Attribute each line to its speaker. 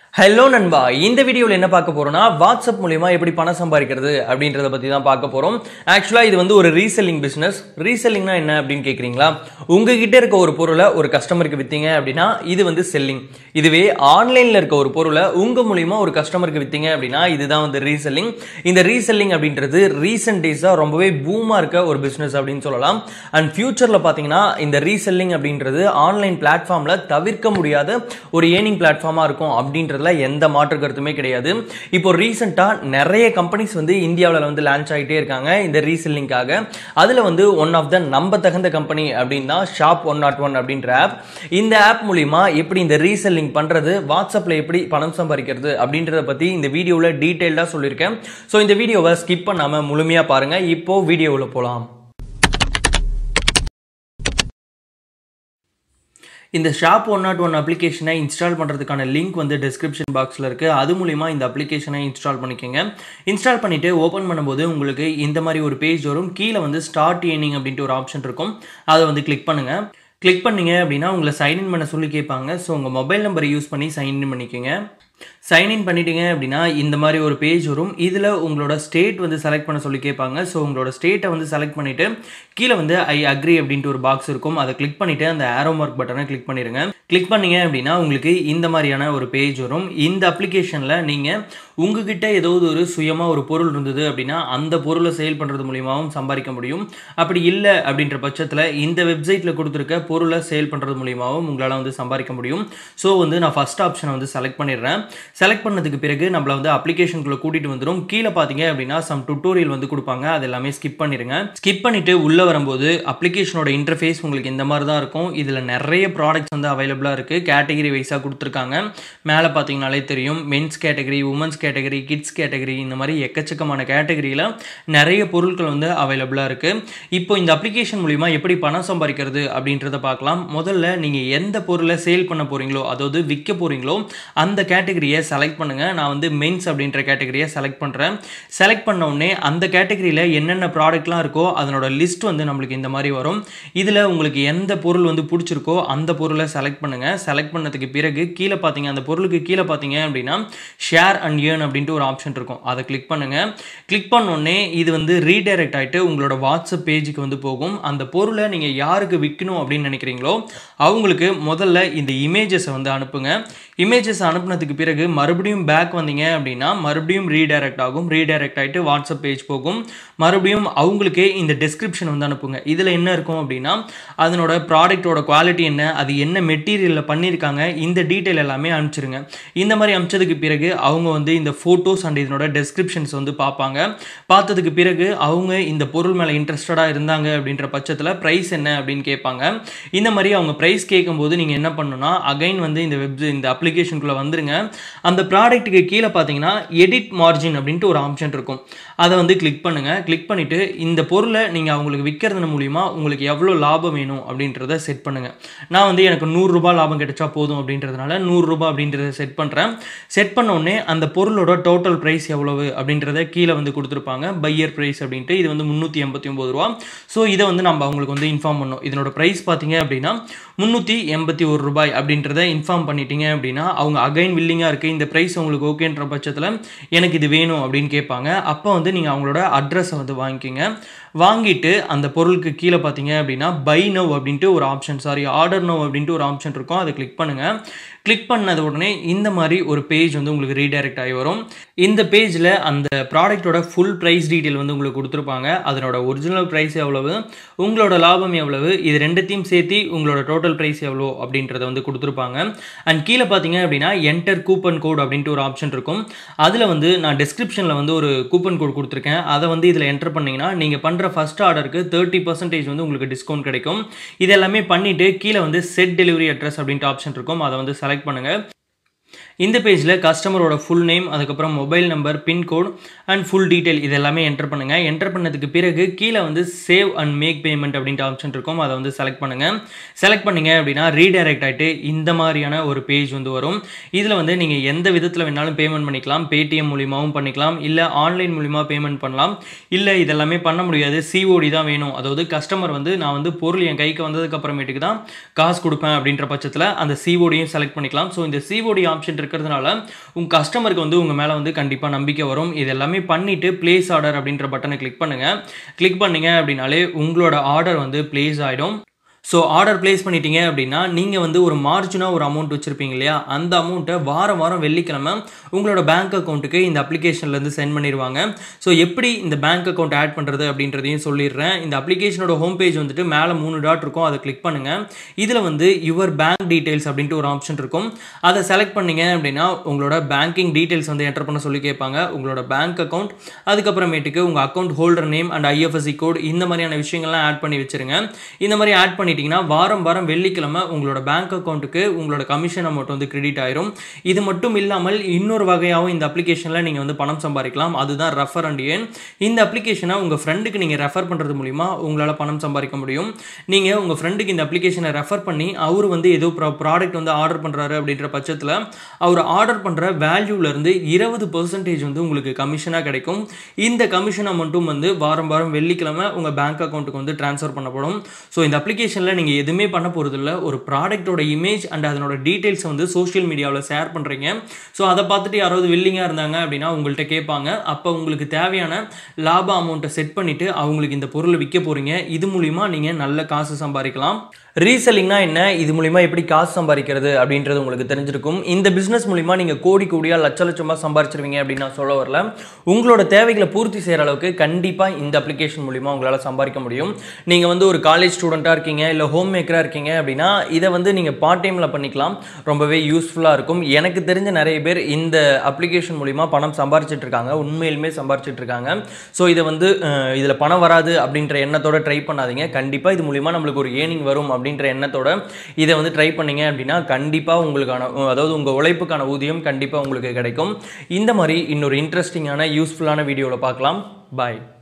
Speaker 1: hello நண்பா இந்த வீடியோவில் என்ன பார்க்க போறோம்னா வாட்ஸ்அப் மூலியமா எப்படி பணம் சம்பாதிக்கிறது அப்படின்றத பத்தி தான் பார்க்க போறோம் ஆக்சுவலா இது வந்து ஒரு ரீசெல்லிங் பிசினஸ் ரீசெல்லிங்னா என்ன அப்படின்னு கேக்குறீங்களா உங்ககிட்ட இருக்க ஒரு பொருளை ஒரு கஸ்டமருக்கு வித்தீங்க அப்படின்னா இது வந்து செல்லிங் இதுவே ஆன்லைன்ல இருக்க ஒரு பொருளை உங்க மூலியமா ஒரு கஸ்டமருக்கு வித்தீங்க அப்படின்னா இதுதான் வந்து ரீசெல்லிங் இந்த ரீசெல்லிங் அப்படின்றது ரீசெண்ட் டேஸா ரொம்பவே பூமா இருக்க ஒரு பிசினஸ் அப்படின்னு சொல்லலாம் அண்ட் ஃபியூச்சர்ல பாத்தீங்கன்னா இந்த ரீசெல்லிங் அப்படின்றது ஆன்லைன் பிளாட்ஃபார்ம்ல தவிர்க்க முடியாத ஒரு ஏர்னிங் பிளாட்ஃபார்மா இருக்கும் அப்படின்றதுல எந்த மாற்று கருத்துமே கிடையாது இப்போ ரீசெண்டா நிறைய கம்பெனிஸ் வந்து இந்தியாவில் வந்து லான்ச் ஆகிட்டே இருக்காங்க இந்த ரீசெல்லிங்காக அதுல வந்து ஒன் ஆஃப் த நம்ப தகுந்த கம்பெனி அப்படின்னா ஷாப் ஒன் நாட் ஒன் அப்படின்ற ஆப் இந்த ஆப் மூலியமா எப்படி இந்த ரீசெல்லிங் பண்றது வாட்ஸ்அப்ல எப்படி பணம் சம்பாதிக்கிறது அப்படின்றத பத்தி இந்த வீடியோவில் டீட்டெயில்டா சொல்லியிருக்கேன் ஸோ இந்த வீடியோவை ஸ்கிப் பண்ணாம முழுமையா பாருங்க இப்போ வீடியோவில் போலாம் இந்த ஷாப் ஒன் நாட் ஒன் அப்ளிகேஷனை இன்ஸ்டால் பண்ணுறதுக்கான லிங்க் வந்து டிஸ்கிரிப்ஷன் பாக்ஸில் இருக்குது அது மூலிமா இந்த அப்ளிகேஷனை இன்ஸ்டால் பண்ணிக்கோங்க இன்ஸ்டால் பண்ணிவிட்டு ஓப்பன் பண்ணும்போது உங்களுக்கு இந்த மாதிரி ஒரு பேஜ் வரும் கீழே வந்து ஸ்டார்ட் ஏர்னிங் அப்படின்ட்டு ஒரு ஆப்ஷன் இருக்கும் அதை வந்து கிளிக் பண்ணுங்கள் கிளிக் பண்ணீங்க அப்படின்னா உங்களை சைன்இன் பண்ண சொல்லி கேட்பாங்க ஸோ உங்கள் மொபைல் நம்பரை யூஸ் பண்ணி சைன்இன் பண்ணிக்கோங்க சைன்இன் பண்ணிட்டீங்க அப்படின்னா இந்த மாதிரி ஒரு பேஜ் வரும் இதில் உங்களோட ஸ்டேட் வந்து செலக்ட் பண்ண சொல்லி கேட்பாங்க ஸோ உங்களோட ஸ்டேட்டை வந்து செலக்ட் பண்ணிவிட்டு கீழே வந்து ஐ அக்ரி அப்படின்ட்டு ஒரு பாக்ஸ் இருக்கும் அதை கிளிக் பண்ணிவிட்டு அந்த ஆரோ மார்க் பட்டனை கிளிக் பண்ணிடுங்க கிளிக் பண்ணீங்க அப்படின்னா உங்களுக்கு இந்த மாதிரியான ஒரு பேஜ் வரும் இந்த அப்ளிகேஷனில் நீங்கள் உங்ககிட்ட ஏதாவது ஒரு சுயமாக ஒரு பொருள் இருந்தது அப்படின்னா அந்த பொருளை சேல் பண்ணுறது மூலியமாகவும் சம்பாதிக்க முடியும் அப்படி இல்லை அப்படின்ற பட்சத்தில் இந்த வெப்சைட்டில் கொடுத்துருக்க பொருளை சேல் பண்ணுறது மூலியமாகவும் உங்களால் வந்து சம்பாதிக்க முடியும் ஸோ வந்து நான் ஃபஸ்ட் ஆப்ஷனை வந்து செலக்ட் பண்ணிடுறேன் செலக்ட் பண்ணதுக்கு பிறகு நம்மளை வந்து அப்ளிகேஷனுக்குள்ளே கூட்டிகிட்டு வந்துடும் கீழே பார்த்தீங்க அப்படின்னா சம் டுட்டோரியல் வந்து கொடுப்பாங்க அது எல்லாமே ஸ்கிப் பண்ணிடுங்க ஸ்கிப் பண்ணிவிட்டு உள்ளே வரும்போது அப்ளிகேஷனோட இன்டர்ஃபேஸ் உங்களுக்கு இந்த மாதிரி தான் இருக்கும் இதில் நிறைய ப்ராடக்ட்ஸ் வந்து அவைலபிளாக இருக்குது கேட்டகரி வைஸாக கொடுத்துருக்காங்க மேலே பார்த்தீங்கனாலே தெரியும் men's category women's category kids category இந்த மாதிரி எக்கச்சக்கமான கேட்டகரியில் நிறைய பொருட்கள் வந்து அவைலபிளாக இருக்குது இப்போ இந்த அப்ளிகேஷன் மூலிமா எப்படி பணம் சம்பாதிக்கிறது அப்படின்றத பார்க்கலாம் முதல்ல நீங்கள் எந்த பொருளை சேல் பண்ண போகிறீங்களோ அதாவது விற்க போகிறீங்களோ அந்த கேட்டகரியை செலக்ட் பண்ணுங்கள் நான் வந்து மென்ஸ் அப்படின்ற கேட்டகரியை செலக்ட் பண்ணுறேன் செலக்ட் பண்ண உடனே அந்த கேட்டகரியில் என்னென்ன ப்ராடக்ட்லாம் இருக்கோ அதனோட லிஸ்ட் வந்து நம்மளுக்கு இந்த மாதிரி வரும் இதில் உங்களுக்கு எந்த பொருள் வந்து பிடிச்சிருக்கோ அந்த பொருளை செலக்ட் பண்ணுங்கள் செலக்ட் பண்ணதுக்கு பிறகு கீழே பார்த்தீங்க அந்த பொருளுக்கு கீழே பார்த்தீங்க அப்படின்னா ஷேர் அண்ட் ஏர்ன் அப்படின்ட்டு ஒரு ஆப்ஷன் இருக்கும் அதை கிளிக் பண்ணுங்கள் கிளிக் பண்ணோடனே இது வந்து ரீடைரக்ட் ஆகிட்டு உங்களோட வாட்ஸ்அப் பேஜுக்கு வந்து போகும் அந்த பொருளை நீங்கள் யாருக்கு விற்கணும் அப்படின்னு நினைக்கிறீங்களோ அவங்களுக்கு முதல்ல இந்த இமேஜஸை வந்து அனுப்புங்க இமேஜஸ் அனுப்புனதுக்கு பிறகு மறுபடியும் பேக் வந்தீங்க அப்படின்னா மறுபடியும் ரீடைரக்ட் ஆகும் ரீடைரக்ட் ஆகிட்டு வாட்ஸ்அப் பேஜ் போகும் மறுபடியும் அவங்களுக்கே இந்த டெஸ்கிரிப்ஷன் வந்து அனுப்புங்க இதில் என்ன இருக்கும் அப்படின்னா அதனோட ப்ராடக்ட்டோட குவாலிட்டி என்ன அது என்ன மெட்டீரியலில் பண்ணியிருக்காங்க இந்த டீட்டெயில் எல்லாமே அனுப்பிச்சிருங்க இந்த மாதிரி அனுப்பிச்சதுக்கு பிறகு அவங்க வந்து இந்த ஃபோட்டோஸ் அண்ட் இதனோட டெஸ்கிரிப்ஷன்ஸ் வந்து பார்ப்பாங்க பார்த்ததுக்கு பிறகு அவங்க இந்த பொருள் மேலே இன்ட்ரெஸ்டடாக இருந்தாங்க அப்படின்ற பட்சத்தில் ப்ரைஸ் என்ன அப்படின்னு கேட்பாங்க இந்த மாதிரி அவங்க ப்ரைஸ் கேட்கும்போது நீங்கள் என்ன பண்ணணும்னா அகைன் வந்து இந்த வெப் இந்த அப்ளிகேஷனுக்குள்ளே வந்துருங்க அந்த ப்ராடக்ட்டுக்கு கீழே பார்த்தீங்கன்னா எடிட் மார்ஜின் அப்படின்ட்டு ஒரு ஆப்ஷன் இருக்கும் அதை வந்து கிளிக் பண்ணுங்கள் கிளிக் பண்ணிவிட்டு இந்த பொருளை நீங்கள் அவங்களுக்கு விற்கிறது மூலிமா உங்களுக்கு எவ்வளோ லாபம் வேணும் அப்படின்றத செட் பண்ணுங்கள் நான் வந்து எனக்கு நூறுரூபா லாபம் கிடைச்சா போதும் அப்படின்றதுனால நூறுரூபா அப்படின்றத செட் பண்ணுறேன் செட் பண்ண உடனே அந்த பொருளோட டோட்டல் ப்ரைஸ் எவ்வளவு அப்படின்றத கீழே வந்து கொடுத்துருப்பாங்க பையர் ப்ரைஸ் அப்படின்ட்டு இது வந்து முந்நூற்றி எண்பத்தி ஒம்பது ரூபா ஸோ இதை வந்து நம்ம அவங்களுக்கு வந்து இன்ஃபார்ம் பண்ணோம் இதனோட ப்ரைஸ் பார்த்தீங்க அப்படின்னா முந்நூற்றி எண்பத்தி ஒரு ரூபாய் அப்படின்றத இன்ஃபார்ம் பண்ணிட்டீங்க அப்படின்னா அவங்க அகைன் வில்லிங்காக இருக்குது இந்த ப்ரைஸ் உங்களுக்கு ஓகேன்ற பட்சத்தில் எனக்கு இது வேணும் அப்படின்னு கேட்பாங்க அப்போ வந்து நீங்கள் அவங்களோட அட்ரஸை வந்து வாங்கிக்கிங்க வாங்கிட்டு அந்த பொருளுக்கு கீழே பார்த்தீங்க அப்படின்னா பை நவ் அப்படின்ட்டு ஒரு ஆப்ஷன் சாரி ஆர்டர் நவ் அப்படின்ட்டு ஒரு ஆப்ஷன் இருக்கும் அதை கிளிக் பண்ணுங்கள் கிளிக் பண்ணது உடனே இந்த மாதிரி ஒரு பேஜ் வந்து உங்களுக்கு ரீடைரக்ட் ஆகி வரும் இந்த பேஜில் அந்த ப்ராடக்ட்டோட ஃபுல் ப்ரைஸ் டீட்டெயில் வந்து உங்களுக்கு கொடுத்துருப்பாங்க அதனோட ஒரிஜினல் ப்ரைஸ் எவ்வளவு உங்களோட லாபம் எவ்வளவு இது ரெண்டுத்தையும் சேர்த்து உங்களோட டோட்டல் ப்ரைஸ் எவ்வளோ அப்படின்றத வந்து கொடுத்துருப்பாங்க அண்ட் கீழே பார்த்தீங்க அப்படின்னா என்டர் கூப்பன் கோட் அப்படின்ட்டு ஒரு ஆப்ஷன் இருக்கும் அதில் வந்து நான் டிஸ்கிரிப்ஷனில் வந்து ஒரு கூப்பன் கோட் கொடுத்துருக்கேன் அதை வந்து இதில் என்டர் பண்ணிங்கன்னா நீங்கள் பண்ணுற ஃபஸ்ட் ஆர்டருக்கு தேர்ட்டி பர்சன்டேஜ் வந்து உங்களுக்கு டிஸ்கவுண்ட் கிடைக்கும் இது எல்லாமே பண்ணிவிட்டு கீழே வந்து செட் டெலிவரி அட்ரஸ் அப்படின்ட்டு ஆப்ஷன் இருக்கும் அதை வந்து செலக்ட் பண்ணுங்கள் இந்த பேஜில் கஸ்டமரோட ஃபுல் நேம் அதுக்கப்புறம் mobile number pincode and full detail இது எல்லாமே என்டர் பண்ணுங்கள் என்டர் பண்ணதுக்கு பிறகு கீழே வந்து சேவ் அண்ட் மேக் பேமெண்ட் அப்படின்ட்டு ஆப்ஷன் இருக்கும் அதை வந்து செலக்ட் பண்ணுங்கள் செலக்ட் பண்ணிங்க அப்படின்னா ரீடைரக்ட் ஆகிட்டு இந்த மாதிரியான ஒரு பேஜ் வந்து வரும் இதில் வந்து நீங்கள் எந்த விதத்தில் வேணாலும் பேமெண்ட் பண்ணிக்கலாம் பேடிஎம் மூலியமாகவும் பண்ணிக்கலாம் இல்லை ஆன்லைன் மூலிமா பேமெண்ட் பண்ணலாம் இல்லை இதெல்லாமே பண்ண முடியாது சிஓடி தான் வேணும் அதாவது கஸ்டமர் வந்து நான் வந்து பொருள் என் கைக்கு வந்ததுக்கு அப்புறமேட்டுக்கு தான் காசு கொடுப்பேன் அப்படின்ற பட்சத்தில் அந்த சிஓடியும் செலக்ட் பண்ணிக்கலாம் ஸோ இந்த சிஓடி ஆப்ஷன் ஆப்ஷன் இருக்கிறதுனால உங்கள் கஸ்டமருக்கு வந்து உங்கள் மேலே வந்து கண்டிப்பாக நம்பிக்கை வரும் இது எல்லாமே பண்ணிவிட்டு ப்ளேஸ் ஆர்டர் அப்படின்ற பட்டனை கிளிக் பண்ணுங்கள் கிளிக் பண்ணீங்க அப்படின்னாலே உங்களோட ஆர்டர் வந்து ப்ளேஸ் ஆகிடும் ஸோ ஆர்டர் ப்ளேஸ் பண்ணிட்டீங்க அப்படின்னா நீங்கள் வந்து ஒரு மார்ஜினாக ஒரு அமௌண்ட் வச்சுருப்பீங்க இல்லையா அந்த அமௌண்ட்டை வாரம் வாரம் வெள்ளிக்கிழமை உங்களோட பேங்க் அக்கௌண்ட்டுக்கு இந்த அப்ளிகேஷன்லேருந்து சென்ட் பண்ணிடுவாங்க ஸோ எப்படி இந்த பேங்க் அக்கௌண்ட் ஆட் பண்ணுறது அப்படின்றதையும் சொல்லிடுறேன் இந்த அப்ளிகேஷனோட ஹோம் பேஜ் வந்துட்டு மேலே மூணு டாட் இருக்கும் அதை கிளிக் பண்ணுங்கள் இதில் வந்து யுவர் பேங்க் டீட்டெயில்ஸ் அப்படின்ட்டு ஒரு ஆப்ஷன் இருக்கும் அதை செலக்ட் பண்ணீங்க அப்படின்னா உங்களோட பேங்கிங் டீட்டெயில்ஸ் வந்து என்டர் பண்ண சொல்லி கேட்பாங்க உங்களோட பேங்க் அக்கௌண்ட் அதுக்கப்புறமேட்டுக்கு உங்கள் account holder name and IFSC code இந்த மாதிரியான விஷயங்கள்லாம் ஆட் பண்ணி வச்சுருங்க இந்த மாதிரி ஆட் பண்ணி பண்ணிட்டீங்கன்னா வாரம் வாரம் வெள்ளிக்கிழமை உங்களோட பேங்க் அக்கௌண்ட்டுக்கு உங்களோட கமிஷன் அமௌண்ட் வந்து கிரெடிட் ஆயிரும் இது மட்டும் இல்லாமல் இன்னொரு வகையாகவும் இந்த அப்ளிகேஷனில் நீங்கள் வந்து பணம் சம்பாதிக்கலாம் அதுதான் ரெஃபர் அண்ட் ஏன் இந்த அப்ளிகேஷனை உங்கள் ஃப்ரெண்டுக்கு நீங்கள் ரெஃபர் பண்ணுறது மூலிமா உங்களால் பணம் சம்பாதிக்க முடியும் நீங்கள் உங்கள் ஃப்ரெண்டுக்கு இந்த அப்ளிகேஷனை ரெஃபர் பண்ணி அவர் வந்து ஏதோ ப்ராடக்ட் வந்து ஆர்டர் பண்ணுறாரு அப்படின்ற பட்சத்தில் அவர் ஆர்டர் பண்ணுற வேல்யூலேருந்து இருபது பர்சன்டேஜ் வந்து உங்களுக்கு கமிஷனாக கிடைக்கும் இந்த கமிஷன் அமௌண்ட்டும் வந்து வாரம் வாரம் வெள்ளிக்கிழமை உங்கள் பேங்க் அக்கௌண்ட்டுக்கு வந்து ட்ரான்ஸ்ஃபர் பண்ணப்படும் ஸோ இந்த அப்ளிகேஷன் அப்ளிகேஷனில் நீங்கள் எதுவுமே பண்ண போகிறதில்ல ஒரு ப்ராடக்ட்டோட இமேஜ் அண்ட் அதனோட டீட்டெயில்ஸை வந்து சோஷியல் மீடியாவில் ஷேர் பண்ணுறீங்க ஸோ அதை பார்த்துட்டு யாராவது வில்லிங்காக இருந்தாங்க அப்படின்னா உங்கள்கிட்ட கேட்பாங்க அப்போ உங்களுக்கு தேவையான லாப அமௌண்ட்டை செட் பண்ணிவிட்டு அவங்களுக்கு இந்த பொருளை விற்க போகிறீங்க இது மூலிமா நீங்கள் நல்ல காசு சம்பாதிக்கலாம் ரீசெல்லிங்னா என்ன இது மூலிமா எப்படி காசு சம்பாதிக்கிறது அப்படின்றது உங்களுக்கு தெரிஞ்சிருக்கும் இந்த பிஸ்னஸ் மூலிமா நீங்கள் கோடி கோடியாக லட்ச லட்சமாக சம்பாரிச்சிருவீங்க அப்படின்னு நான் சொல்ல வரல உங்களோட தேவைகளை பூர்த்தி செய்கிற அளவுக்கு கண்டிப்பாக இந்த அப்ளிகேஷன் மூலிமா உங்களால் சம்பாதிக்க முடியும் நீங்கள் வந்து ஒரு காலேஜ் ஸ்டூடெண்ட்டாக இருக்கீங்க இல்லை ஹோம் மேக்கராக இருக்கீங்க அப்படின்னா இதை வந்து நீங்கள் பார்ட் டைமில் பண்ணிக்கலாம் ரொம்பவே யூஸ்ஃபுல்லாக இருக்கும் எனக்கு தெரிஞ்ச நிறைய பேர் இந்த அப்ளிகேஷன் மூலிமா பணம் சம்பாரிச்சிட்டு இருக்காங்க உண்மையிலுமே சம்பாரிச்சிட்டு இருக்காங்க ஸோ இதை வந்து இதில் பணம் வராது அப்படின்ற எண்ணத்தோட ட்ரை பண்ணாதீங்க கண்டிப்பாக இது மூலிமா நம்மளுக்கு ஒரு ஏர்னிங் வரும் அப்படின்ற எண்ணத்தோட இதை வந்து ட்ரை பண்ணீங்க அப்படின்னா கண்டிப்பாக உங்களுக்கான அதாவது உங்கள் உழைப்புக்கான ஊதியம் கண்டிப்பாக உங்களுக்கு கிடைக்கும் இந்த மாதிரி இன்னொரு இன்ட்ரெஸ்டிங்கான யூஸ்ஃபுல்லான வீடியோவில் பார்க்கலாம் பாய்